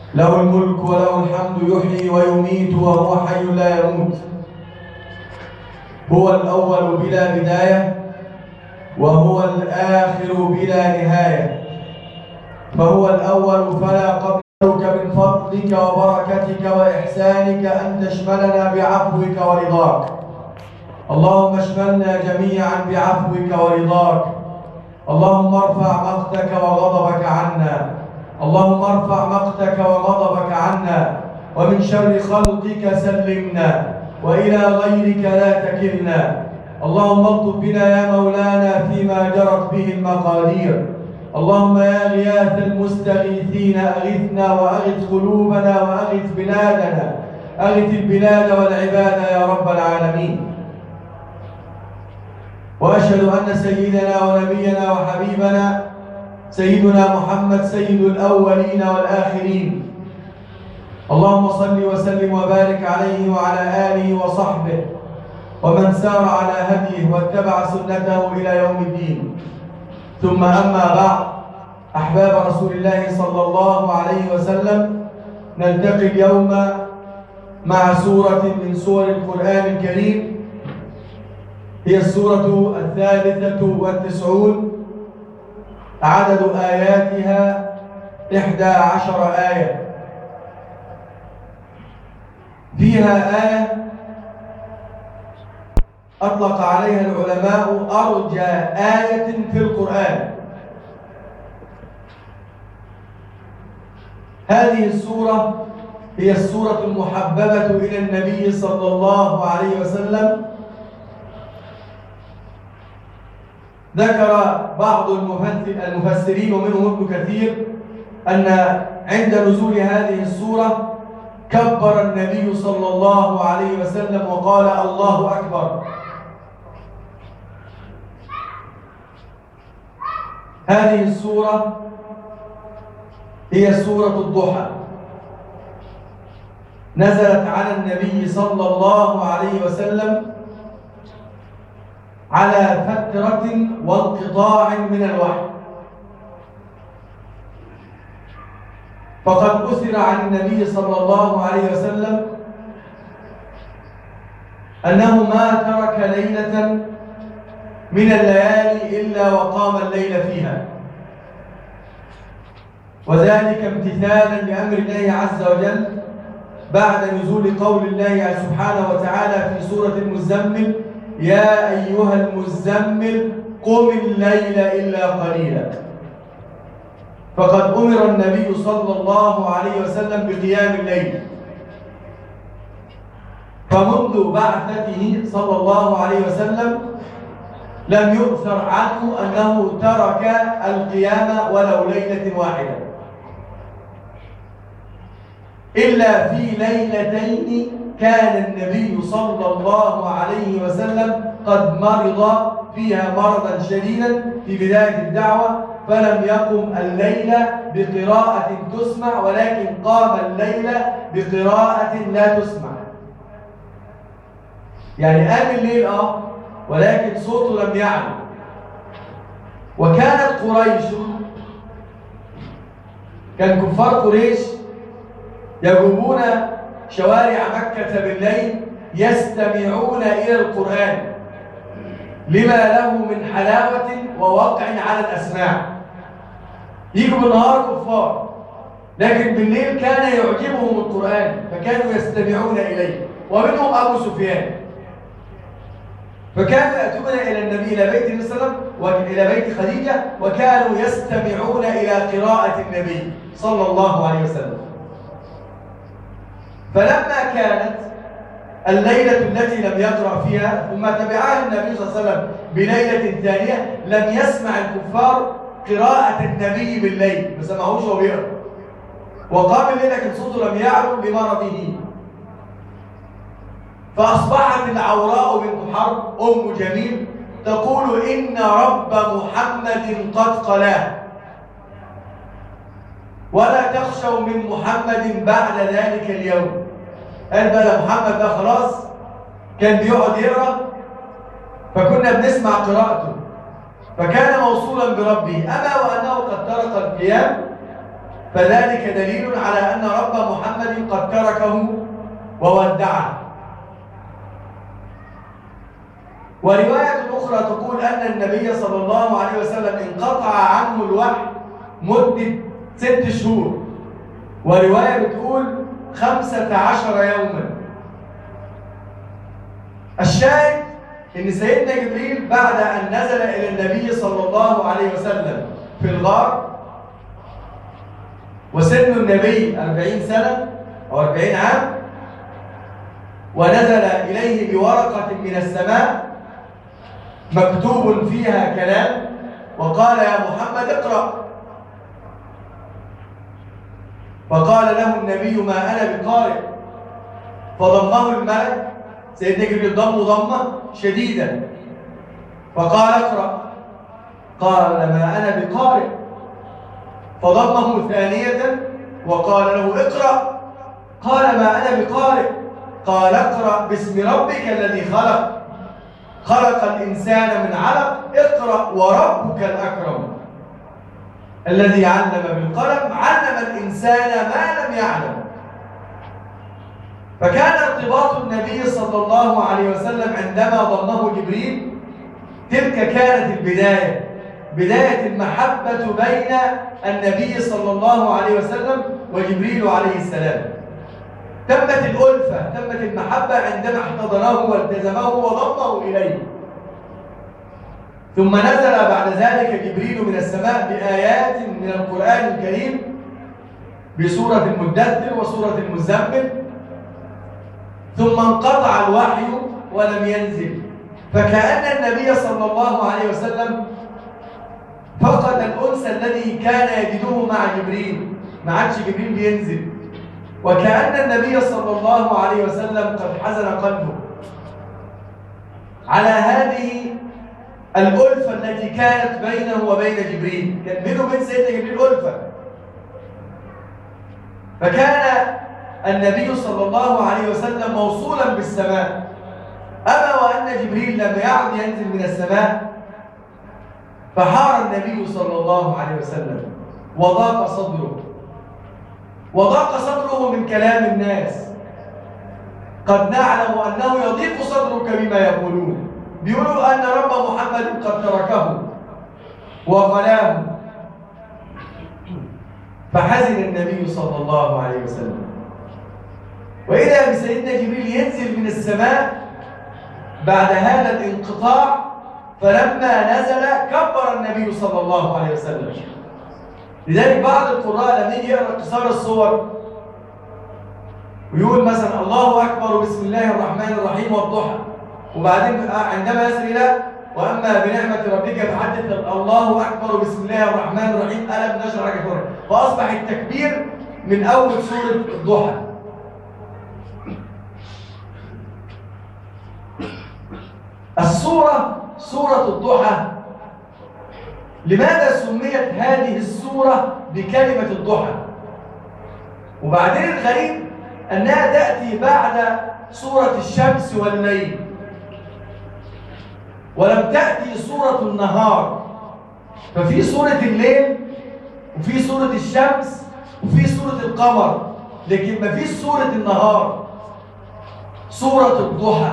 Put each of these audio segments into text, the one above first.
له الملك وله الحمد يحيي ويميت وهو حي لا يموت هو الأول بلا بداية وهو الآخر بلا نهاية فهو الأول فلا قبلك من فضلك وبركتك وإحسانك أن تشملنا بعفوك ورضاك اللهم اشملنا جميعا بعفوك ورضاك اللهم ارفع مقتك وغضبك عنا اللهم ارفع مقتك وغضبك عنا ومن شر خلقك سلمنا وإلى غيرك لا تكلنا اللهم اطلب بنا يا مولانا فيما جرت به المقادير اللهم يا غياث المستغيثين أغثنا وأغث قلوبنا وأغث بلادنا أغث البلاد والعباد يا رب العالمين وأشهد أن سيدنا ونبينا وحبيبنا سيدنا محمد سيد الأولين والآخرين اللهم صل وسلم وبارك عليه وعلى آله وصحبه ومن سار على هديه واتبع سنته إلى يوم الدين ثم أما بعد أحباب رسول الله صلى الله عليه وسلم نلتقي اليوم مع سورة من سور القرآن الكريم هي السورة الثالثة والتسعون عدد آياتها إحدى عشر آية فيها آية أطلق عليها العلماء أرجى آية في القرآن هذه السورة هي السورة المحببة إلى النبي صلى الله عليه وسلم ذكر بعض المفسرين ومنهم ابن كثير أن عند نزول هذه السورة كبر النبي صلى الله عليه وسلم وقال الله أكبر هذه السورة هي سورة الضحى نزلت على النبي صلى الله عليه وسلم على فترة وانقطاع من الوحي فقد أثر عن النبي صلى الله عليه وسلم أنه ما ترك ليلة من الليالي إلا وقام الليل فيها وذلك امتثالا لأمر الله عز وجل بعد نزول قول الله سبحانه وتعالى في سورة المزمل يا أيها المزمل قم الليل إلا قليلا فقد أمر النبي صلى الله عليه وسلم بقيام الليل فمنذ بعثته صلى الله عليه وسلم لم يؤثر عنه أنه ترك القيام ولو ليلة واحدة إلا في ليلتين كان النبي صلى الله عليه وسلم قد مرض فيها مرضا شديدا في بداية الدعوة فلم يقم الليل بقراءة تسمع ولكن قام الليل بقراءة لا تسمع يعني قام الليل اه ولكن صوته لم يعلو وكانت قريش كان كفار قريش يجوبون شوارع مكة بالليل يستمعون إلى القرآن لما له من حلاوة ووقع على الأسماع يجوا بالنهار كفار لكن بالليل كان يعجبهم القرآن فكانوا يستمعون إليه ومنهم أبو سفيان فكانوا يأتون إلى النبي إلى بيت النبي صلى الله عليه وسلم وإلى بيت خديجة وكانوا يستمعون إلى قراءة النبي صلى الله عليه وسلم فلما كانت الليلة التي لم يقرأ فيها ثم تبعها النبي صلى الله عليه وسلم بليلة ثانية لم يسمع الكفار قراءة النبي بالليل ما سمعوش وهو بيقرأ وقام الليل لكن صوته لم يعلو لمرضه فأصبحت العوراء بنت حرب أم جميل تقول إن رب محمد قد قلاه ولا تخشوا من محمد بعد ذلك اليوم قال بقى محمد ده خلاص كان بيقعد يقرا فكنا بنسمع قراءته فكان موصولا بربه اما وانه قد ترك القيام فذلك دليل على أن رب محمد قد تركه وودعه ورواية أخرى تقول أن النبي صلى الله عليه وسلم انقطع عنه الوحي مدة ست شهور ورواية بتقول خمسة عشر يوما الشاهد ان سيدنا جبريل بعد ان نزل الى النبي صلى الله عليه وسلم في الغار وسن النبي 40 سنة أو 40 عام ونزل إليه بورقة من السماء مكتوب فيها كلام وقال يا محمد اقرأ فقال له النبي ما أنا بقارئ فضمه الملك سيدنا جبريل ضمه ضمه شديدا فقال اقرأ قال ما أنا بقارئ فضمه ثانية وقال له اقرأ قال ما أنا بقارئ قال اقرأ باسم ربك الذي خلق خلق الإنسان من علق اقرأ وربك الأكرم الذي علم بالقلم علم الإنسان ما لم يعلم فكان ارتباط النبي صلى الله عليه وسلم عندما ضمه جبريل تلك كانت البداية بداية المحبة بين النبي صلى الله عليه وسلم وجبريل عليه السلام تمت الألفة تمت المحبة عندما احتضنه والتزمه وضمه إليه ثم نزل بعد ذلك جبريل من السماء بآيات من القرآن الكريم بسورة المدثر وسورة المزمل ثم انقطع الوحي ولم ينزل فكأن النبي صلى الله عليه وسلم فقد الأنس الذي كان يجده مع جبريل ما عادش جبريل بينزل وكأن النبي صلى الله عليه وسلم قد حزن قلبه على هذه الألفة التي كانت بينه وبين جبريل كان بينه وبين سيدنا جبريل ألفة فكان النبي صلى الله عليه وسلم موصولا بالسماء أما وأن جبريل لم يعد ينزل من السماء فحار النبي صلى الله عليه وسلم وضاق صدره وضاق صدره من كلام الناس قد نعلم أنه يضيق صدرك بما يقولون بيقولوا أن رب محمد قد تركه وغلاه فحزن النبي صلى الله عليه وسلم وإذا بسيدنا جبريل ينزل من السماء بعد هذا الانقطاع فلما نزل كبر النبي صلى الله عليه وسلم لذلك بعض القراء لما يجي يقرا قصار الصور ويقول مثلا الله اكبر بسم الله الرحمن الرحيم والضحى وبعدين عندما يصل الى واما بنعمه ربك فحدث الله اكبر بسم الله الرحمن الرحيم الم نشرح لك صدرك فاصبح التكبير من اول سوره الضحى السوره سوره الضحى لماذا سميت هذه السوره بكلمه الضحى وبعدين الغريب انها تاتي بعد سوره الشمس والليل ولم تأتي سورة النهار ففي سورة الليل وفي سورة الشمس وفي سورة القمر لكن ما فيش سورة النهار سورة الضحى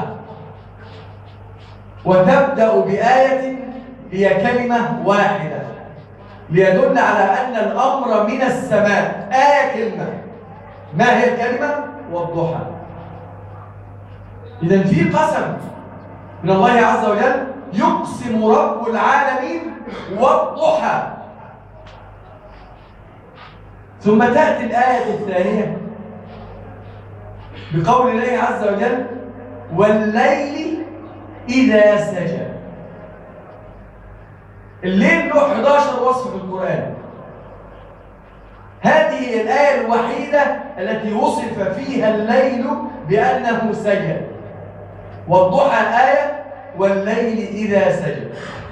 وتبدأ بآية هي كلمة واحدة ليدل على أن الأمر من السماء آية كلمة ما هي الكلمة؟ والضحى إذا في قسم من الله عز وجل يقسم رب العالمين والضحى ثم تأتي الآية الثانية بقول الله عز وجل والليل إذا سجى الليل له 11 وصف في القرآن هذه هي الآية الوحيدة التي وصف فيها الليل بأنه سجد والضحى الآية والليل إذا سجد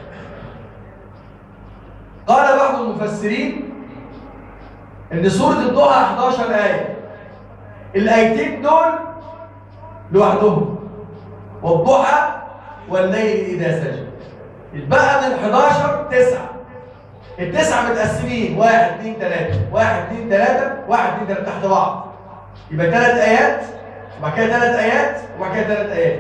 قال بعض المفسرين ان سورة الضحى 11 آية الآيتين دول لوحدهم والضحى والليل إذا سجد البقى من 11 9 التسعة متقسمين واحد اثنين ثلاثة واحد اثنين ثلاثة واحد اثنين ثلاثة تحت بعض يبقى ثلاث آيات وبعد كده ثلاث آيات وبعد كده ثلاث آيات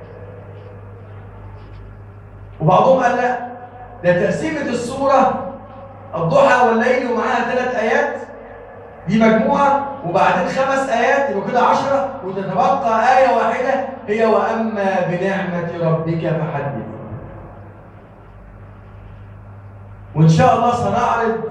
وبعضهم قال لا ده تقسيمة السورة الضحى والليل ومعاها ثلاث آيات دي مجموعة وبعدين خمس آيات يبقى كده عشرة وتتبقى آية واحدة هي وأما بنعمة ربك فحدث وإن شاء الله سنعرض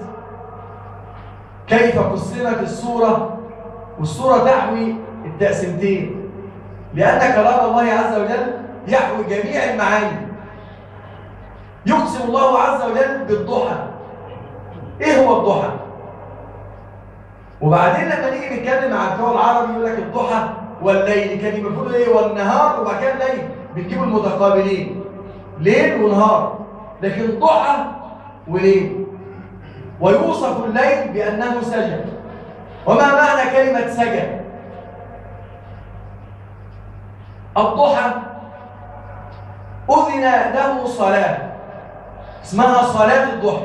كيف قسمت السورة والسورة تحوي التقسيمتين لأن كلام الله عز وجل يحوي جميع المعاني يقسم الله عز وجل بالضحى ايه هو الضحى وبعدين لما نيجي نتكلم عن الدول العربي يقول لك الضحى والليل كان المفروض ايه والنهار وبعد كده الليل بنجيب المتقابلين ليل ونهار لكن ضحى وليل ويوصف الليل بانه سجد وما معنى كلمه سجد الضحى اذن له صلاه اسمها صلاه الضحى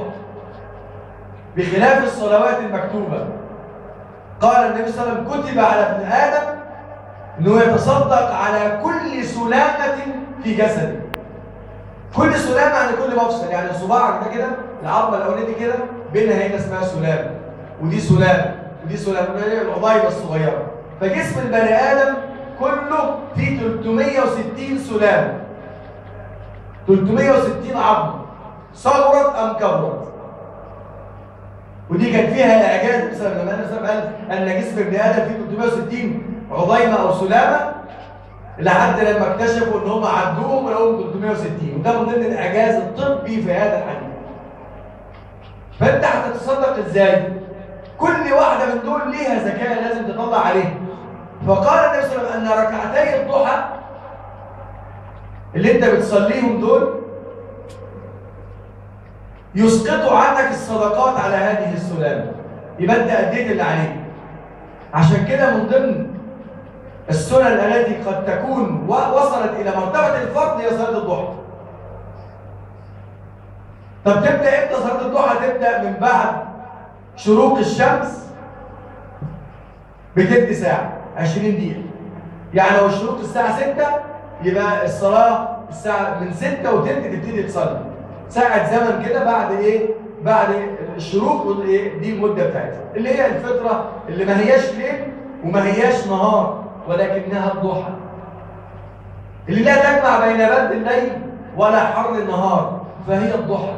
بخلاف الصلوات المكتوبه قال النبي صلى الله عليه وسلم كتب على ابن آدم أنه يتصدق على كل سلامة في جسده كل سلامة يعني كل مفصل يعني صباعك ده كده العظمة الأولانية دي كده بينها هنا اسمها سلامة ودي سلامة ودي سلامة العضايبة الصغيرة فجسم البني آدم كله فيه 360 سلامة 360 عظمة صغرت أم كبرت ودي كان فيها اعجاز بسبب لما النبي صلى الله عليه وسلم قال ان جسم ابن ادم فيه 360 عظيمه او سلامه لحد لما اكتشفوا ان هم عدوهم ولقوهم 360 وده من ضمن الاعجاز الطبي في هذا الحديث فانت هتتصدق ازاي؟ كل واحده من دول ليها زكاه لازم تطلع عليها فقال النبي صلى الله عليه وسلم ان ركعتي الضحى اللي انت بتصليهم دول يسقطوا عنك الصدقات على هذه السلامة يبقى انت اديت اللي عليك عشان كده من ضمن السنن التي قد تكون وصلت الى مرتبة الفرض هي صلاة الضحى طب تبدا امتى صلاة الضحى تبدا من بعد شروق الشمس بتلت ساعة 20 دقيقة يعني لو الشروق الساعة 6 يبقى الصلاة الساعة من 6 وتلت تبتدي تصلي ساعة زمن كده بعد ايه بعد الشروق والايه دي المدة بتاعتها اللي هي الفترة اللي ما هياش ليل وما هياش نهار ولكنها الضحى اللي لا تجمع بين برد الليل ولا حر النهار فهي الضحى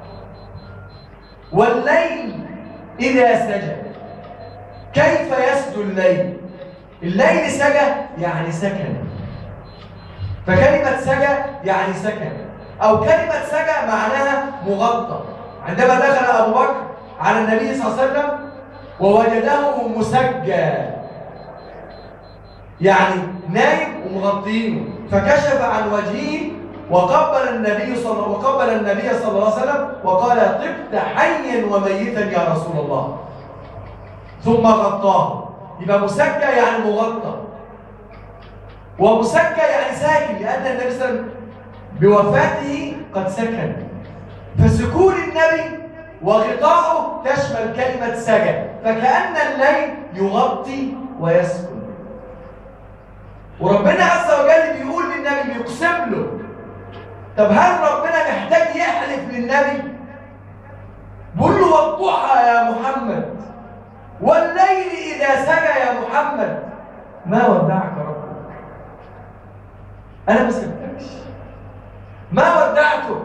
والليل إذا سجد كيف يسجد الليل الليل سجى يعني سكن فكلمة سجى يعني سكن أو كلمة سجى معناها مغطى عندما دخل أبو بكر على النبي صلى الله عليه وسلم ووجده مسجى يعني نايم ومغطينه فكشف عن وجهه وقبل النبي صلى وقبل النبي صلى الله عليه وسلم وقال طبت حيا وميتا يا رسول الله ثم غطاه يبقى مسجى يعني مغطى ومسجى يعني ساكن لأن النبي صلى الله عليه وسلم بوفاته قد سكن فسكون النبي وغطاؤه تشمل كلمة سجد فكأن الليل يغطي ويسكن وربنا عز وجل بيقول للنبي بيقسم له طب هل ربنا محتاج يحلف للنبي بيقول له والضحى يا محمد والليل إذا سجى يا محمد ما ودعك ربك أنا ما سبتكش ما ودعتك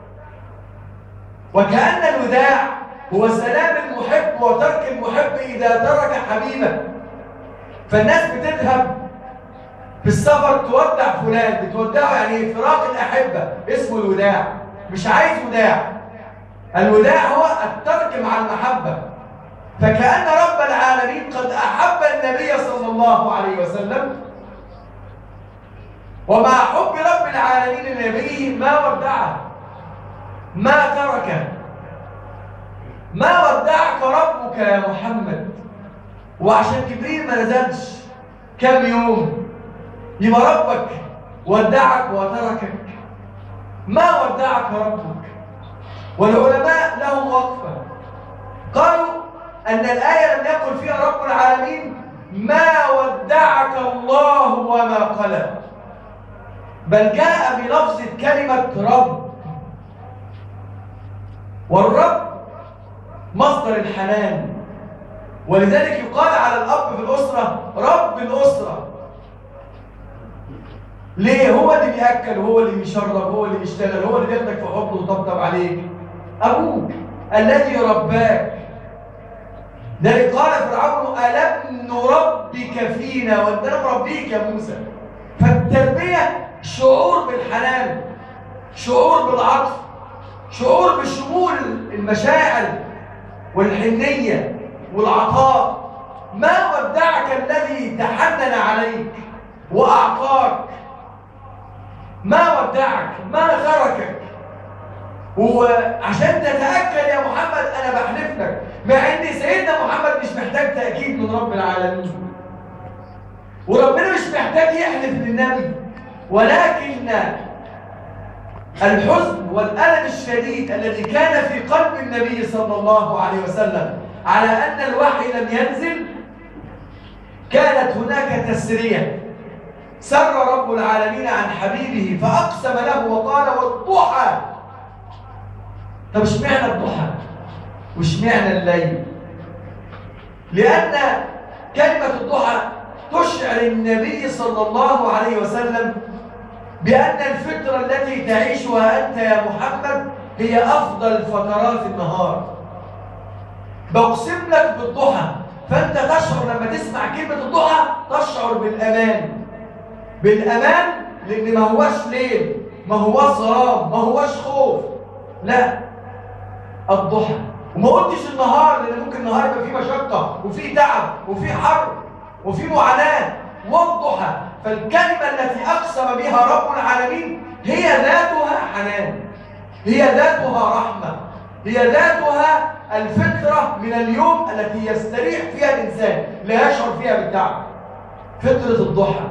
وكأن الوداع هو سلام المحب وترك المحب إذا ترك حبيبه فالناس بتذهب في السفر تودع فلان بتودعه يعني فراق الأحبة اسمه الوداع مش عايز وداع الوداع هو الترك مع المحبة فكأن رب العالمين قد أحب النبي صلى الله عليه وسلم ومع حب رب العالمين لنبيه ما ودعه ما تركه ما ودعك ربك يا محمد وعشان جبريل ما نزلش كم يوم يبقى ربك ودعك وتركك ما ودعك ربك والعلماء لهم وقفة قالوا أن الآية لم يقل فيها رب العالمين ما ودعك الله وما قلب بل جاء بلفظ كلمة رب والرب مصدر الحنان ولذلك يقال على الأب في الأسرة رب الأسرة ليه هو اللي بيأكل هو اللي بيشرب هو اللي بيشتغل هو اللي بياخدك في حضنه ويطبطب عليك أبوك الذي رباك ذلك قال فرعون ألم نربك فينا وأنت مربيك يا موسى فالتربية شعور بالحنان شعور بالعطف شعور بشمول المشاعر والحنية والعطاء ما ودعك الذي تحنن عليك وأعطاك ما ودعك ما تركك وعشان تتأكد يا محمد أنا بحلف لك مع إن سيدنا محمد مش محتاج تأكيد من رب العالمين وربنا مش محتاج يحلف للنبي ولكن الحزن والألم الشديد الذي كان في قلب النبي صلى الله عليه وسلم على أن الوحي لم ينزل كانت هناك تسرية سر رب العالمين عن حبيبه فأقسم له وقال والضحى طب اشمعنى الضحى واشمعنى الليل لأن كلمة الضحى تشعر النبي صلى الله عليه وسلم بأن الفترة التي تعيشها أنت يا محمد هي أفضل فترات النهار بقسم لك بالضحى فأنت تشعر لما تسمع كلمة الضحى تشعر بالأمان بالأمان لأن ما هوش ليل ما هوش ظلام ما هوش خوف لا الضحى وما قلتش النهار لأن ممكن النهار يبقى فيه مشقة وفيه تعب وفيه حر وفيه معاناة والضحى فالكلمة التي أقسم بها رب العالمين هي ذاتها حنان هي ذاتها رحمة هي ذاتها الفطرة من اليوم التي يستريح فيها الإنسان لا يشعر فيها بالتعب فطرة الضحى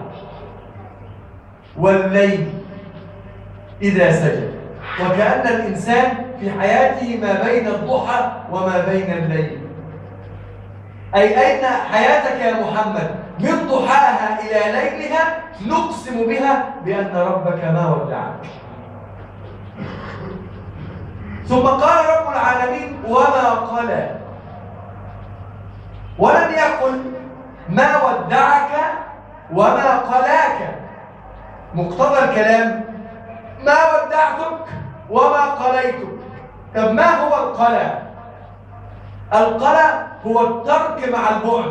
والليل إذا سجد وكأن الإنسان في حياته ما بين الضحى وما بين الليل أي أين حياتك يا محمد من ضحاها إلى ليلها نقسم بها بأن ربك ما ودعك ثم قال رب العالمين وما قلى ولم يقل ما ودعك وما قلاك مقتضى الكلام ما ودعتك وما قليتك طب ما هو القلى القلى هو الترك مع البعد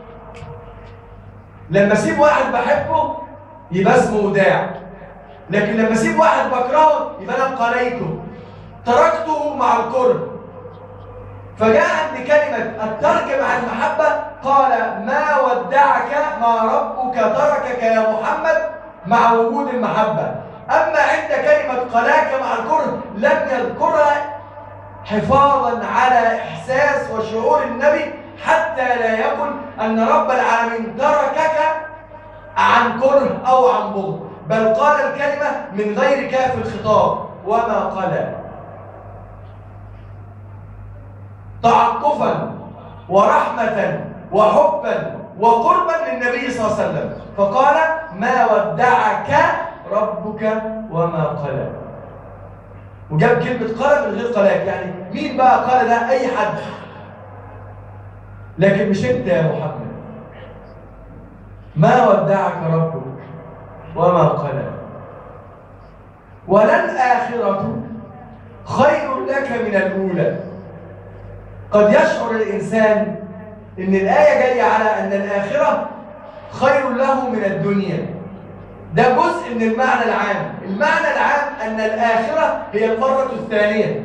لما اسيب واحد بحبه يبقى اسمه وداع لكن لما اسيب واحد بكرهه يبقى انا قليته تركته مع الكره فجاء عند كلمة الترك مع المحبة قال ما ودعك ما ربك تركك يا محمد مع وجود المحبة أما عند كلمة قلاك مع الكره لم يذكرها حفاظا على إحساس وشعور النبي حتى لا يقل أن رب العالمين تركك عن كره أو عن بغض بل قال الكلمة من غير كاف الخطاب وما قال تعطفا ورحمة وحبا وقربا للنبي صلى الله عليه وسلم فقال ما ودعك ربك وما قلى وجاب كلمة قلى من غير قلاك يعني مين بقى قال ده أي حد لكن مش أنت يا محمد ما ودعك ربك وما قلى وللآخرة خير لك من الأولى قد يشعر الإنسان إن الآية جاية على أن الآخرة خير له من الدنيا ده جزء من المعنى العام المعنى العام أن الآخرة هي المرة الثانية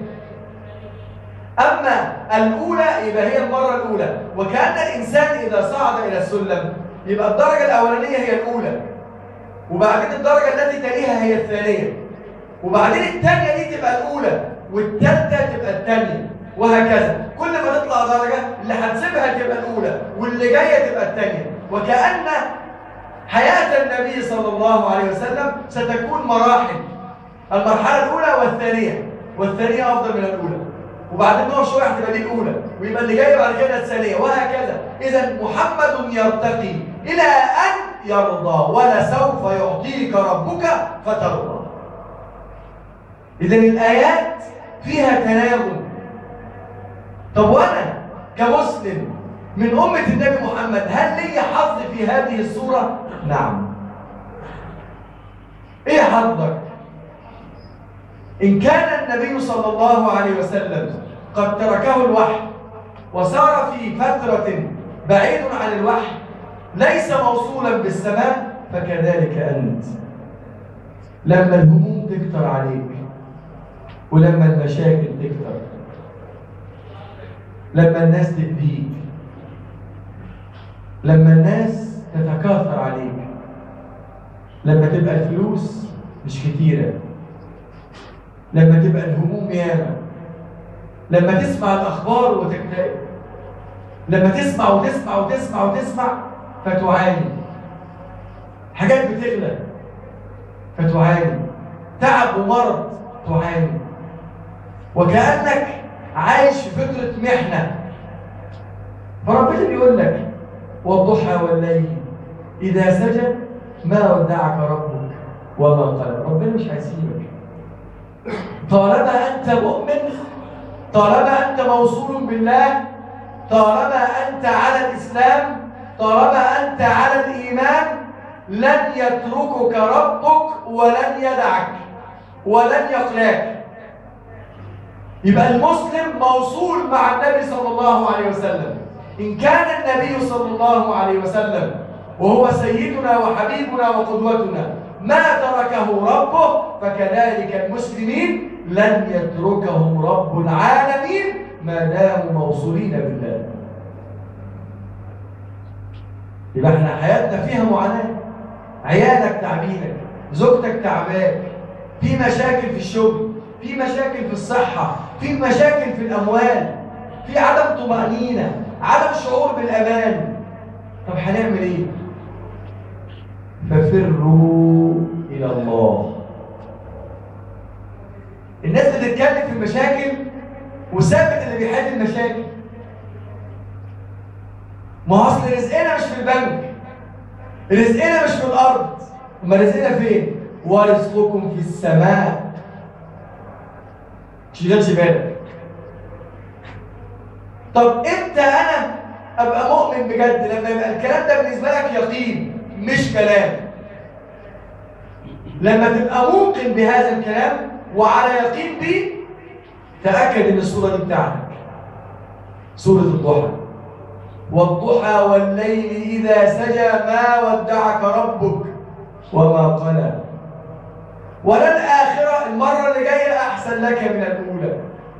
أما الأولى يبقى هي المرة الأولى وكأن الإنسان إذا صعد إلى السلم يبقى الدرجة الأولانية هي الأولى وبعدين الدرجة التي تليها هي الثانية وبعدين الثانية دي تبقى الأولى والثالثة تبقى الثانية وهكذا كل ما تطلع درجة اللي هتسيبها تبقى الأولى واللي جاية تبقى الثانية وكأن حياة النبي صلى الله عليه وسلم ستكون مراحل المرحلة الأولى والثانية والثانية أفضل من الأولى وبعدين نقف شويه هتبقى دي الاولى ويبقى اللي جاي بعد كده الثانيه وهكذا اذا محمد يرتقي الى ان يرضى ولسوف يعطيك ربك فترضى اذا الايات فيها تناغم طب وانا كمسلم من امه النبي محمد هل لي حظ في هذه الصوره نعم ايه حظك إن كان النبي صلى الله عليه وسلم قد تركه الوحي وسار في فترة بعيد عن الوحي ليس موصولا بالسماء فكذلك أنت لما الهموم تكتر عليك ولما المشاكل تكتر لما الناس تأذيك لما الناس تتكاثر عليك لما تبقى الفلوس مش كتيره لما تبقى الهموم ياما لما تسمع الأخبار وتكتئب لما تسمع وتسمع وتسمع وتسمع فتعاني حاجات بتغلى فتعاني تعب ومرض تعاني وكأنك عايش في فترة محنة فربنا بيقول لك والضحى والليل إذا سجد ما ودعك ربك وما قال ربنا مش هيسيبك طالما أنت مؤمن طالما أنت موصول بالله طالما أنت على الإسلام طالما أنت على الإيمان لن يتركك ربك ولن يدعك ولن يقلاك يبقى المسلم موصول مع النبي صلى الله عليه وسلم إن كان النبي صلى الله عليه وسلم وهو سيدنا وحبيبنا وقدوتنا ما تركه ربه فكذلك المسلمين لن يتركهم رب العالمين ما داموا موصولين بالله يبقى احنا حياتنا فيها معاناة عيالك تعبينك زوجتك تعباك في مشاكل في الشغل في مشاكل في الصحة في مشاكل في الأموال في عدم طمأنينة عدم شعور بالأمان طب هنعمل ايه ففروا إلى الله الناس بتتكلم في المشاكل وثابت اللي بيحل المشاكل ما هو اصل رزقنا مش في البنك رزقنا مش في الارض اما رزقنا فين ورزقكم في السماء تشغلش بالك طب امتى انا ابقى مؤمن بجد لما يبقى الكلام ده بالنسبه لك يقين مش كلام لما تبقى موقن بهذا الكلام وعلى يقين به تأكد ان الصورة دي بتاعتك سورة الضحى والضحى والليل إذا سجى ما ودعك ربك وما قلى وللآخرة المرة اللي جاية أحسن لك من الأولى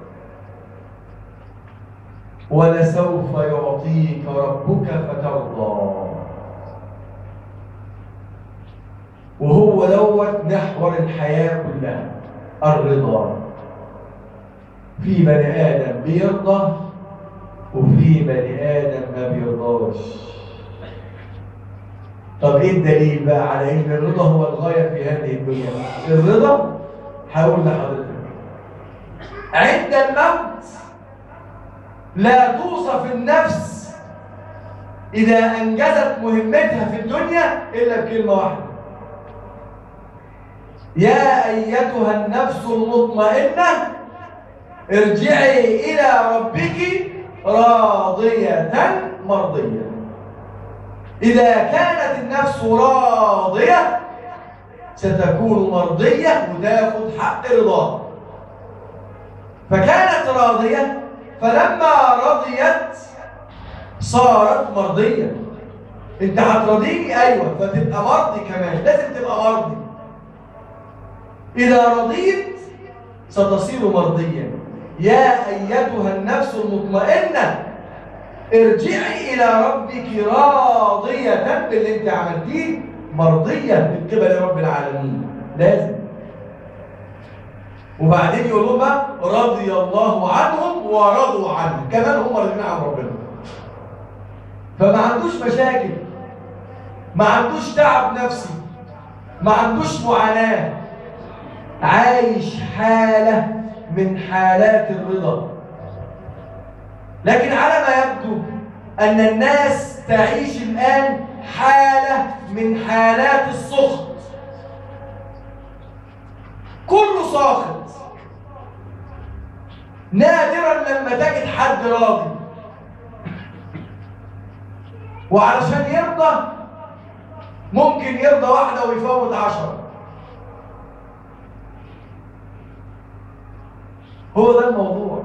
ولسوف يعطيك ربك فترضى وهو دوت محور الحياة كلها الرضا في بني آدم بيرضى وفي بني آدم ما بيرضاش طب ايه الدليل بقى على ان الرضا هو الغاية في هذه الدنيا الرضا هقول لحضرتك عند الموت لا توصف النفس إذا أنجزت مهمتها في الدنيا إلا بكلمة واحدة يا أيتها النفس المطمئنة ارجعي إلى ربك راضية مرضية إذا كانت النفس راضية ستكون مرضية وتاخد حق رضاها فكانت راضية فلما رضيت صارت مرضية انت هترضيني ايوه فتبقى مرضي كمان لازم تبقى مرضي اذا رضيت ستصير مرضيا يا ايتها النفس المطمئنه ارجعي الى ربك راضيه باللي انت عملتيه مرضيه من قبل رب العالمين لازم وبعدين يقول لهم بقى رضي الله عنهم ورضوا عنه كمان هم راضيين عن ربنا فما عندوش مشاكل ما عندوش تعب نفسي ما عندوش معاناة عايش حالة من حالات الرضا لكن على ما يبدو أن الناس تعيش الآن حالة من حالات السخط كله ساخط نادرا لما تجد حد راضي وعلشان يرضى ممكن يرضى واحدة ويفوت عشرة هو ده الموضوع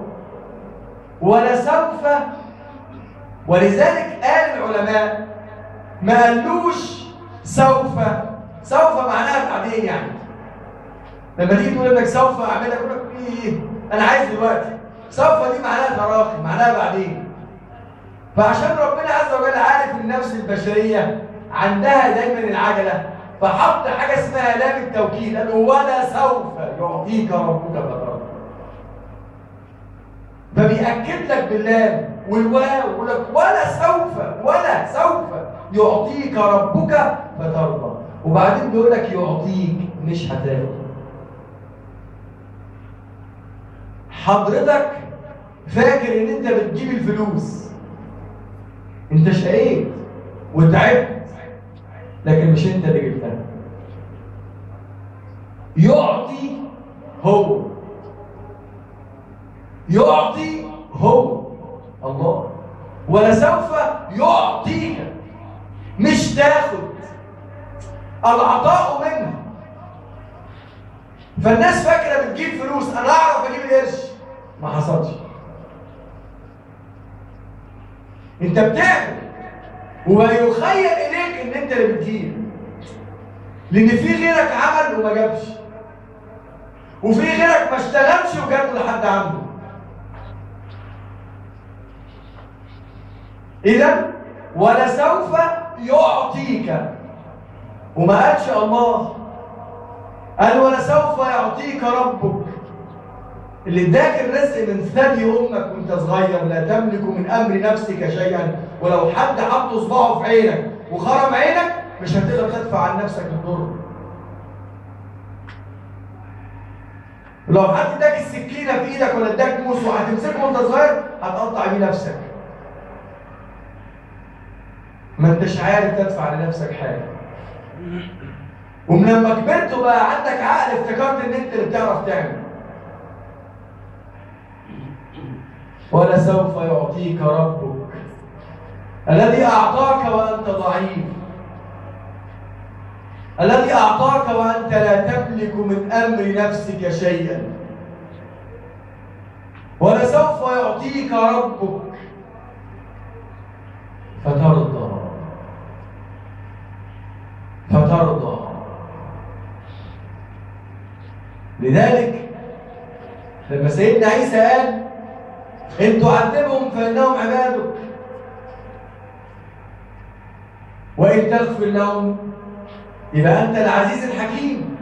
ولسوف ولذلك قال العلماء ما قالوش سوف سوف معناها بعدين يعني لما تيجي تقول انك سوف اعملها يقول لك ايه انا عايز دلوقتي سوف دي معناها تراخي معناها بعدين فعشان ربنا عز وجل عارف النفس البشريه عندها دايما العجله فحط حاجه اسمها لام التوكيد قال ولا سوف يعطيك ربك فترضى فبيأكد لك باللام والواو يقول لك ولا سوف ولا سوف يعطيك ربك فترضى وبعدين بيقول لك يعطيك مش هتاخد حضرتك فاكر ان انت بتجيب الفلوس انت شقيت وتعبت لكن مش انت اللي جبتها يعطي هو يعطي هو الله ولسوف يعطيك مش تاخد العطاء منه فالناس فاكره بتجيب فلوس انا اعرف اجيب القرش ما حصلش انت بتعمل ويخيل اليك ان انت اللي بتجيب لان في غيرك عمل وما جابش وفي غيرك ما اشتغلش وجاب لحد عنده اذا ولسوف يعطيك وما قالش الله قال ولسوف يعطيك ربك اللي اداك الرزق من ثدي امك وانت صغير لا تملك من امر نفسك شيئا ولو حد حط اصبعه في عينك وخرم عينك مش هتقدر تدفع عن نفسك الضر لو حد اداك السكينه في ايدك ولا اداك موس وهتمسكه وانت صغير هتقطع بيه نفسك ما انتش عارف تدفع لنفسك حاجه ومن لما كبرت وبقى عندك عقل افتكرت ان انت اللي بتعرف تعمل ولسوف يعطيك ربك الذي اعطاك وانت ضعيف الذي اعطاك وانت لا تملك من امر نفسك شيئا ولسوف يعطيك ربك فترضى فترضى لذلك لما سيدنا عيسى قال ان تعذبهم فانهم عبادك وان تغفر لهم يبقى انت العزيز الحكيم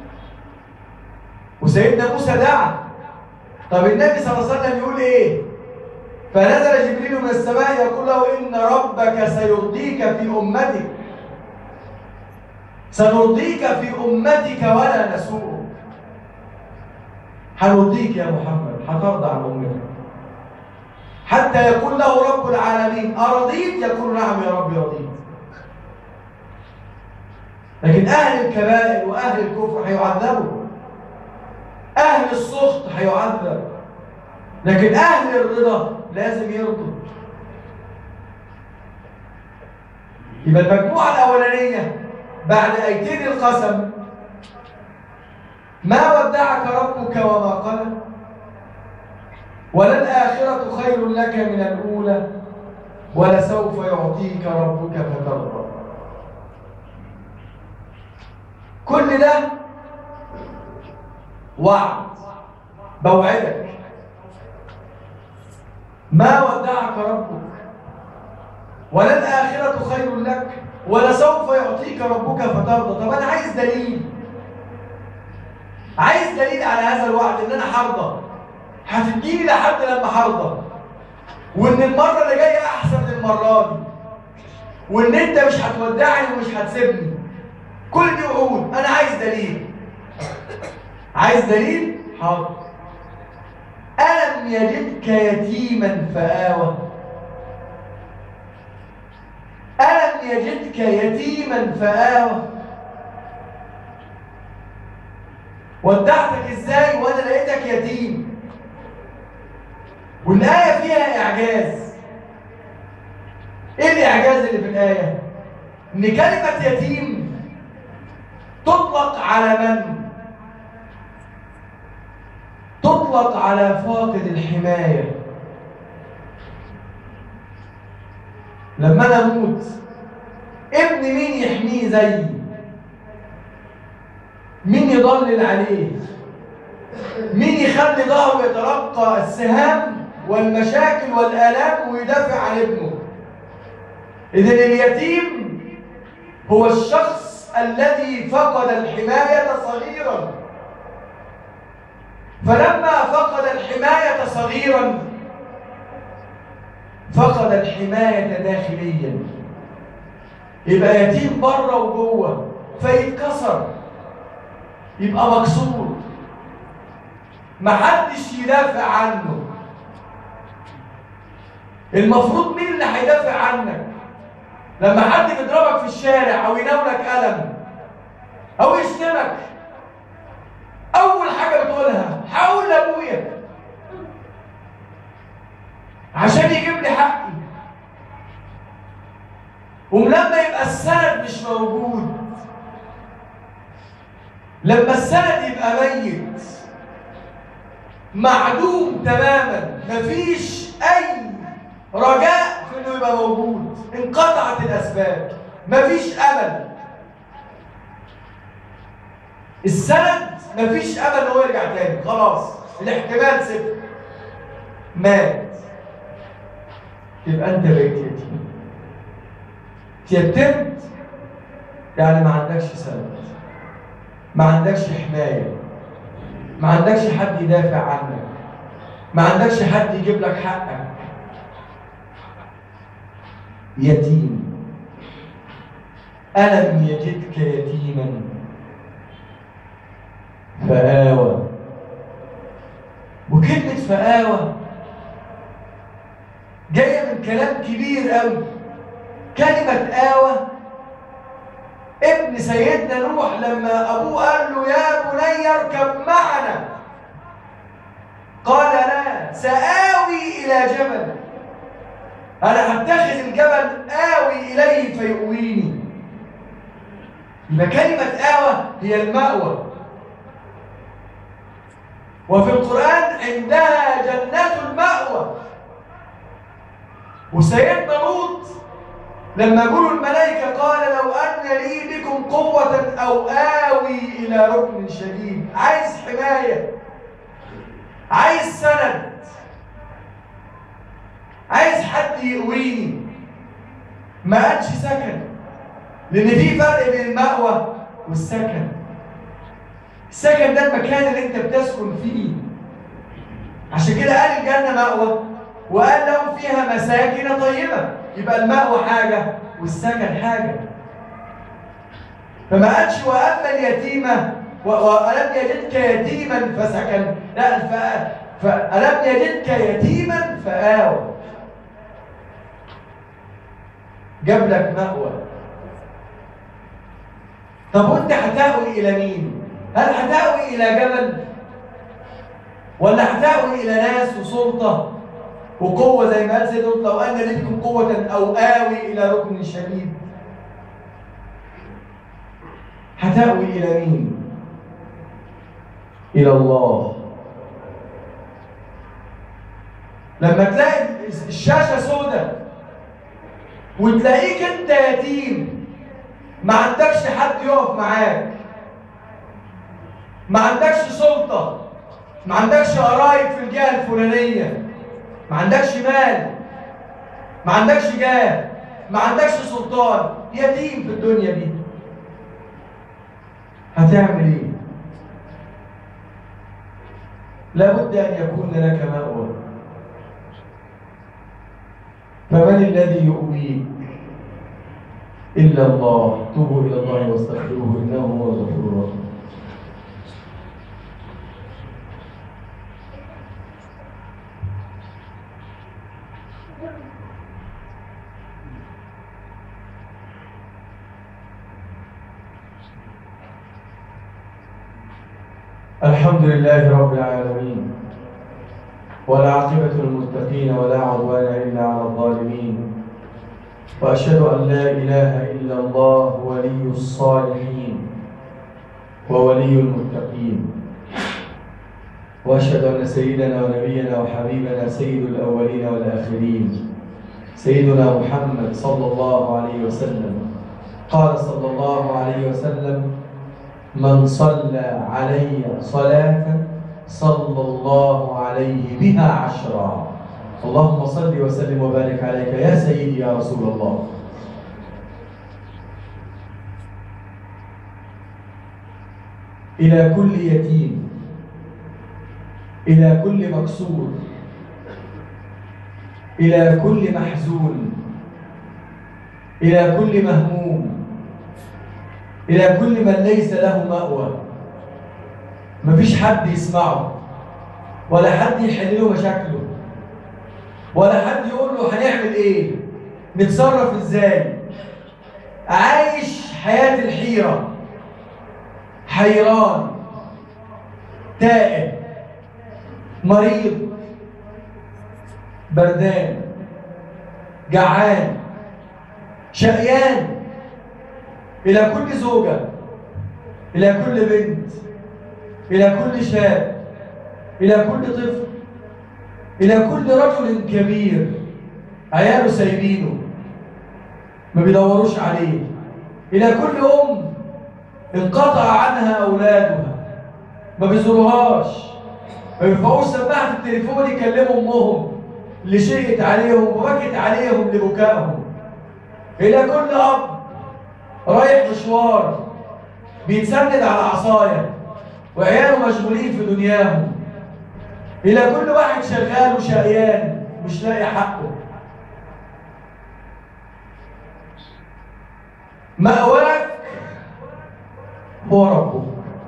وسيدنا موسى دعا طب النبي صلى الله عليه وسلم يقول ايه فنزل جبريل من السماء يقول له ان ربك سيرضيك في امتك سنرضيك في امتك ولا نسوءك هنرضيك يا محمد هترضى عن امتك حتى يقول له رب العالمين أرضيت يقول نعم يا رب رضيت لكن أهل الكبائر وأهل الكفر هيعذبوا أهل السخط هيعذب لكن أهل الرضا لازم يرضوا يبقى المجموعة الأولانية بعد أيتين القسم ما ودعك ربك وما قلى وللآخرة خير لك من الأولى ولسوف يعطيك ربك فترضى كل ده وعد بوعدك ما ودعك ربك وللآخرة خير لك ولسوف يعطيك ربك فترضى طب أنا عايز دليل عايز دليل على هذا الوعد إن أنا هرضى هتديني لحد لما هرضى وان المره اللي جايه احسن من المره دي وان انت مش هتودعني ومش هتسيبني كل دي وعود انا عايز دليل عايز دليل حاضر انا ألم يجدك يتيما فآوى ألم يجدك يتيما فآوى ودعتك ازاي وانا لقيتك يتيم والآية فيها إعجاز إيه الإعجاز اللي في الآية؟ إن كلمة يتيم تطلق على من؟ تطلق على فاقد الحماية لما أنا أموت ابن مين يحميه زيي؟ مين يضلل عليه؟ مين يخلي ظهره يتلقى السهام والمشاكل والآلام ويدافع عن ابنه؟ إذن اليتيم هو الشخص الذي فقد الحماية صغيرا فلما فقد الحماية صغيرا فقد الحماية داخليا يبقى يتيم بره وجوه فيتكسر يبقى مكسور محدش يدافع عنه المفروض مين اللي هيدافع عنك لما حد بيضربك في الشارع او يناولك قلم او يشتمك اول حاجه بتقولها حاول لابويا عشان يجيب لي حقي ولما يبقى السند مش موجود لما السند يبقى ميت معدوم تماما مفيش اي رجاء في انه يبقى موجود انقطعت الاسباب مفيش امل السند مفيش امل ان هو يرجع تاني خلاص الاحتمال صفر مات يبقى انت بقيت يتيم يتمت يعني ما عندكش سند ما عندكش حمايه ما عندكش حد يدافع عنك ما عندكش حد يجيب لك حقك يتيم ألم يجدك يتيما فآوى وكلمة فآوى جاية من كلام كبير قوي كلمة آوى ابن سيدنا نوح لما أبوه قال له يا بني اركب معنا قال لا سآوي إلى جبل أنا هتخذ الجبل آوي إليه فيؤويني يبقى كلمة آوى هي المأوى وفي القرآن عندها جنات المأوى وسيدنا لوط لما قالوا الملائكة قال لو أن لي بكم قوة أو آوي إلى ركن شديد عايز حماية عايز سند عايز حد يقويني ما قالش سكن لان في فرق بين المأوى والسكن السكن ده المكان اللي انت بتسكن فيه عشان كده قال الجنه مأوى وقال لهم فيها مساكن طيبه يبقى المأوى حاجه والسكن حاجه فما قالش واما اليتيمه والم يجدك يتيما فسكن لا فألم يجدك يتيما فآوى جاب لك مأوى طب وانت هتأوي إلى مين؟ هل هتأوي إلى جبل؟ ولا هتأوي إلى ناس وسلطة وقوة زي ما قال سيدنا لو أن لكم قوة أو آوي إلى ركن شديد هتأوي إلى مين؟ إلى الله لما تلاقي الشاشة سوداء وتلاقيك انت يتيم ما عندكش حد يقف معاك ما عندكش سلطة ما عندكش قرايب في الجهة الفلانية ما عندكش مال ما عندكش جاه ما عندكش سلطان يتيم في الدنيا دي هتعمل ايه لابد ان يكون لك مأوى فمن الذي يؤويك إلا الله توبوا إلى الله واستغفروه إنه هو الغفور الرحيم الحمد لله رب العالمين والعاقبة للمتقين ولا عدوان إلا على الظالمين وأشهد أن لا إله إلا الله ولي الصالحين وولي المتقين وأشهد أن سيدنا ونبينا وحبيبنا سيد الأولين والآخرين سيدنا محمد صلى الله عليه وسلم قال صلى الله عليه وسلم من صلى علي صلاة صلى الله عليه بها عشرا اللهم صل وسلم وبارك عليك يا سيدي يا رسول الله إلى كل يتيم إلى كل مكسور إلى كل محزون إلى كل مهموم إلى كل من ليس له مأوى مفيش حد يسمعه ولا حد يحل له مشاكله ولا حد يقول له هنعمل ايه نتصرف ازاي عايش حياة الحيرة حيران تائب مريض بردان جعان شقيان إلى كل زوجة إلى كل بنت إلى كل شاب إلى كل طفل إلى كل رجل كبير عياله سايبينه ما بيدوروش عليه إلى كل أم انقطع عنها أولادها ما بيزوروهاش ما بيرفعوش سماعة التليفون يكلموا أمهم اللي شقت عليهم وبكت عليهم لبكائهم إلى كل أب رايح مشوار بيتسند على عصاية وعياله مشغولين في دنياهم إلى كل واحد شغال وشقيان مش لاقي حقه مأواك هو ربك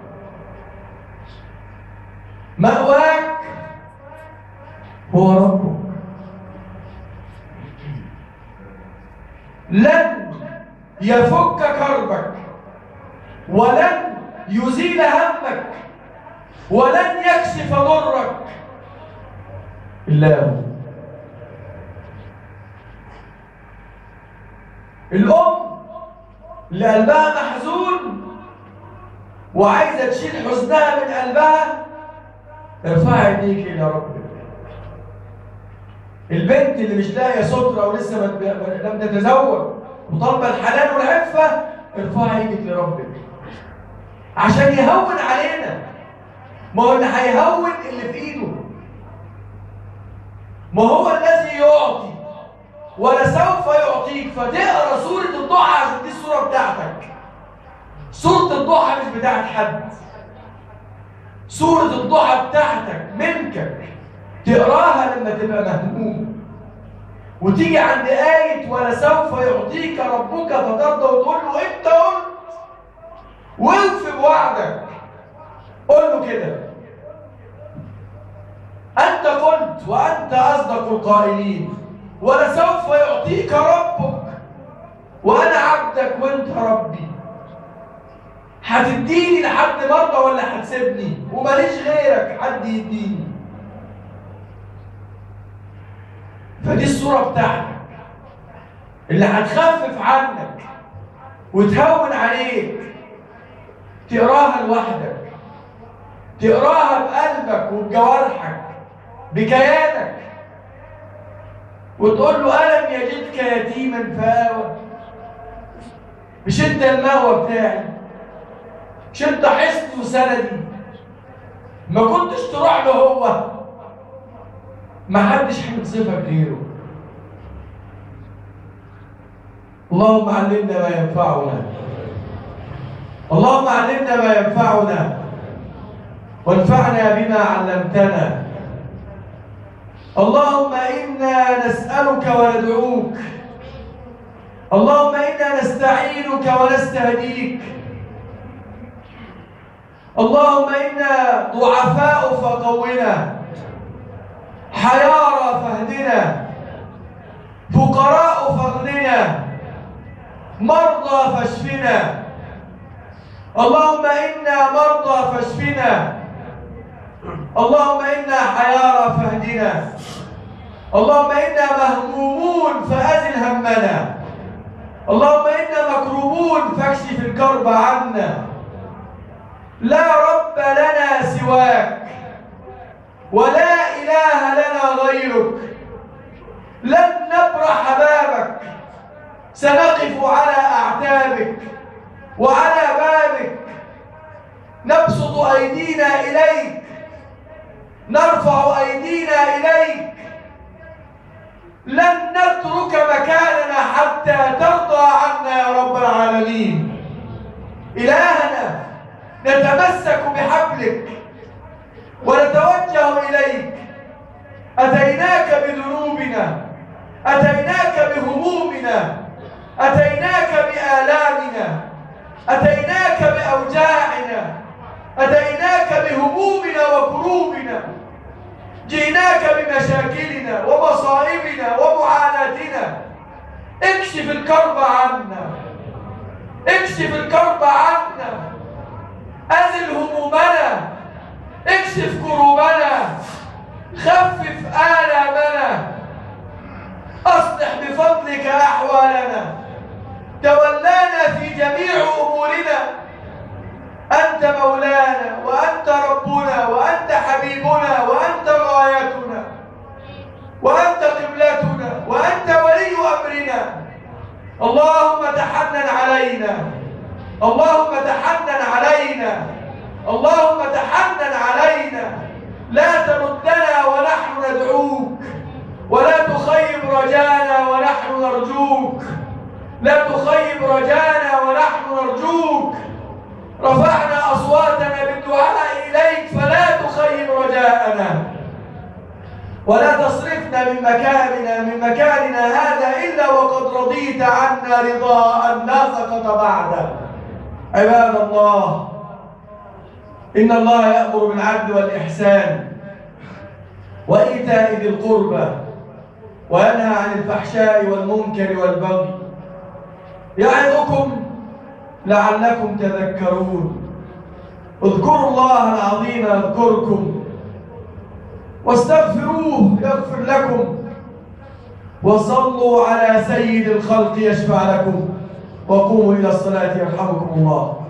مأواك هو ربك لن يفك كربك ولن يزيل همك ولن يكشف ضرك إلا هو الأم اللي قلبها محزون وعايزة تشيل حزنها من قلبها ارفعي ايديك إلى ربك البنت اللي مش لاقية سترة ولسه ما تب- لم تتزوج وطالبة الحلال والعفة ارفعي ايدك لربك عشان يهون علينا ما هو اللي هيهون اللي في ايده ما هو الذي يعطي ولسوف يعطيك فتقرا سوره الضحى عشان دي السوره بتاعتك سوره الضحى مش بتاعت حد سوره الضحى بتاعتك ملكك تقراها لما تبقى مهموم وتيجي عند آية ولسوف يعطيك ربك فترضى وتقول له أنت قلت واوفي بوعدك قول له كده أنت قلت وأنت أصدق القائلين ولسوف يعطيك ربك وأنا عبدك وأنت ربي هتديني لحد مرة ولا هتسيبني وماليش غيرك حد يديني فدي الصورة بتاعتك اللي هتخفف عنك وتهون عليك تقراها لوحدك تقراها بقلبك وبجوارحك بكيانك وتقول له ألم يجدك يتيما فآوى مش انت المأوى بتاعي مش انت حصني وسندي ما كنتش تروح له هو ما حدش هينصفك غيره اللهم علمنا ما ينفعنا اللهم علمنا ما ينفعنا وانفعنا بما علمتنا اللهم انا نسالك وندعوك اللهم انا نستعينك ونستهديك اللهم انا ضعفاء فقونا حيارى فاهدنا فقراء فاغننا مرضى فاشفنا اللهم انا مرضى فاشفنا اللهم إنا حيارى فاهدنا اللهم إنا مهمومون فأزل همنا اللهم إنا مكروبون فاكشف الكرب عنا لا رب لنا سواك ولا إله لنا غيرك لن نبرح بابك سنقف على أعتابك وعلى بابك نبسط أيدينا إليك نرفع أيدينا إليك لن نترك مكاننا حتى ترضى عنا يا رب العالمين إلهنا نتمسك بحبلك ونتوجه إليك أتيناك بذنوبنا أتيناك بهمومنا أتيناك بآلامنا أتيناك بأوجاعنا أتيناك بهمومنا وكروبنا جئناك بمشاكلنا ومصائبنا ومعاناتنا اكشف الكرب عنا اكشف الكرب عنا أزل همومنا اكشف كروبنا خفف آلامنا أصلح بفضلك أحوالنا تولانا في جميع أمورنا أنت مولانا وأنت ربنا وأنت حبيبنا وأنت غايتنا وأنت قبلتنا وأنت ولي أمرنا اللهم تحنن علينا اللهم تحنن علينا اللهم تحنن علينا لا تردنا ونحن ندعوك ولا تخيب رجانا ونحن نرجوك لا تخيب رجانا ونحن نرجوك رفعنا أصواتنا بالدعاء إليك فلا تخيب رجاءنا ولا تصرفنا من مكاننا من مكاننا هذا إلا وقد رضيت عنا رضاء لا سقط بعده عباد الله إن الله يأمر بالعدل والإحسان وإيتاء ذي القربى وينهى عن الفحشاء والمنكر والبغي يعظكم لعلكم تذكرون اذكروا الله العظيم يذكركم واستغفروه يغفر لكم وصلوا على سيد الخلق يشفع لكم وقوموا إلى الصلاة يرحمكم الله